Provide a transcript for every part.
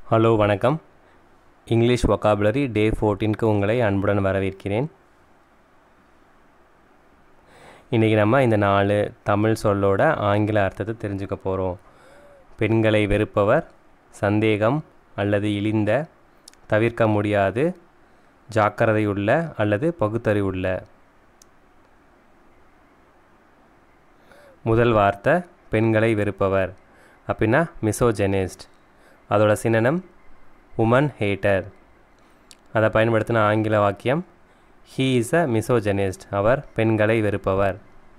hello வணக்கம் English vocabulary டே ஃபோர்டீனுக்கு உங்களை அன்புடன் வரவேற்கிறேன் இன்றைக்கி நம்ம இந்த நாலு தமிழ் சொல்லோட ஆங்கில அர்த்தத்தை தெரிஞ்சுக்க போகிறோம் பெண்களை வெறுப்பவர் சந்தேகம் அல்லது இழிந்த தவிர்க்க முடியாது ஜாக்கிரதையுள்ள அல்லது பகுத்தறிவுள்ள முதல் வார்த்தை பெண்களை வெறுப்பவர் அப்படின்னா மிசோஜெனிஸ்ட் அதோட சினனம் உமன் ஹேட்டர் அதை பயன்படுத்தின ஆங்கில வாக்கியம் ஹீ இஸ் அ மிசோஜெனிஸ்ட் அவர் பெண்களை வெறுப்பவர்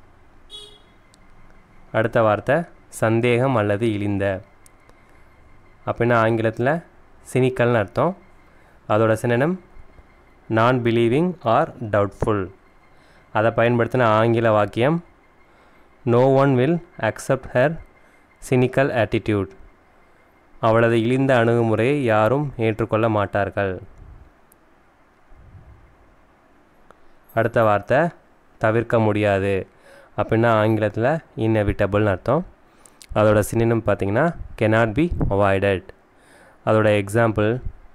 அடுத்த வார்த்தை சந்தேகம் அல்லது இழிந்த அப்படின்னா ஆங்கிலத்தில் சினிக்கல்னு அர்த்தம் அதோட சினனம் நான் பிலீவிங் ஆர் டவுட்ஃபுல் அதை பயன்படுத்தின ஆங்கில வாக்கியம் no one will accept her cynical attitude அவளது இழிந்த அணுகுமுறையை யாரும் ஏற்றுக்கொள்ள மாட்டார்கள் அடுத்த வார்த்தை தவிர்க்க முடியாது அப்படின்னா ஆங்கிலத்தில் இன்னெவிட்டபிள்னு அர்த்தம் அதோட சின்னம் பார்த்தீங்கன்னா கெனாட் பி அவாய்டட் அதோட example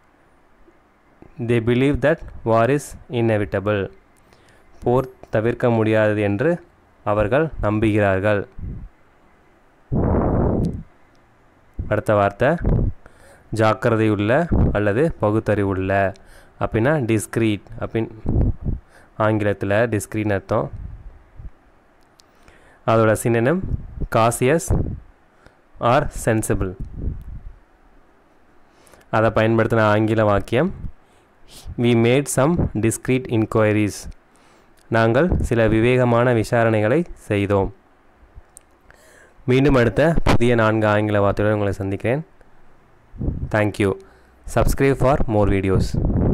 they believe that war is inevitable போர் தவிர்க்க முடியாதது என்று அவர்கள் நம்புகிறார்கள் அடுத்த வார்த்தை ஜாக்கிரதையுள்ள அல்லது பகுத்தறிவுள்ள அப்படின்னா டிஸ்க்ரீட் அப்படின் ஆங்கிலத்தில் டிஸ்க்ரீட் அர்த்தம் அதோட சினனம் காசியஸ் ஆர் சென்சிபிள் அதை பயன்படுத்தின ஆங்கில வாக்கியம் we made some discreet enquiries நாங்கள் சில விவேகமான விசாரணைகளை செய்தோம் மீண்டும் அடுத்த புதிய நான்கு ஆங்கில வார்த்தையுடன் உங்களை சந்திக்கிறேன் thank you subscribe for more videos